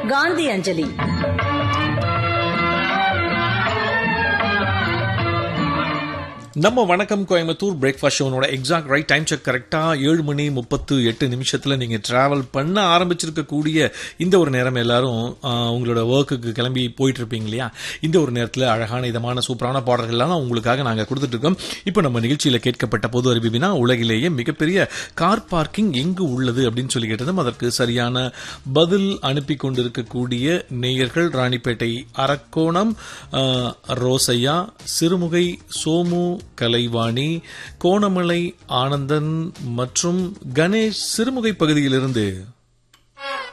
காந்தி அஞ்சலி நம்ம வணக்கம் கோயம்புத்தூர் பிரேக்ஃபாஸ்ட் ஷோனோட எக்ஸாக்ட் ரைட் டைம் செக் கரெக்டாக ஏழு மணி முப்பத்து எட்டு நிமிஷத்தில் நீங்கள் ட்ராவல் பண்ண ஆரம்பிச்சிருக்கக்கூடிய இந்த ஒரு நேரம் எல்லாரும் ஆ, உங்களோட ஒர்க்குக்கு கிளம்பி போயிட்டு இருப்பீங்க இல்லையா இந்த ஒரு நேரத்தில் அழகான இதமான சூப்பரான பாடல்கள்லாம் உங்களுக்காக நாங்கள் கொடுத்துட்ருக்கோம் இப்போ நம்ம நிகழ்ச்சியில் கேட்கப்பட்ட பொது அறிவிப்பினா உலகிலேயே மிகப்பெரிய கார் பார்க்கிங் எங்கு உள்ளது அப்படின்னு சொல்லி கேட்டதும் அதற்கு சரியான பதில் அனுப்பி கொண்டிருக்கக்கூடிய நேயர்கள் ராணிப்பேட்டை அரக்கோணம் ஆ, ரோசையா சிறுமுகை சோமு கலைவாணி கோணமலை ஆனந்தன் மற்றும் கணேஷ் சிறுமுகை பகுதியிலிருந்து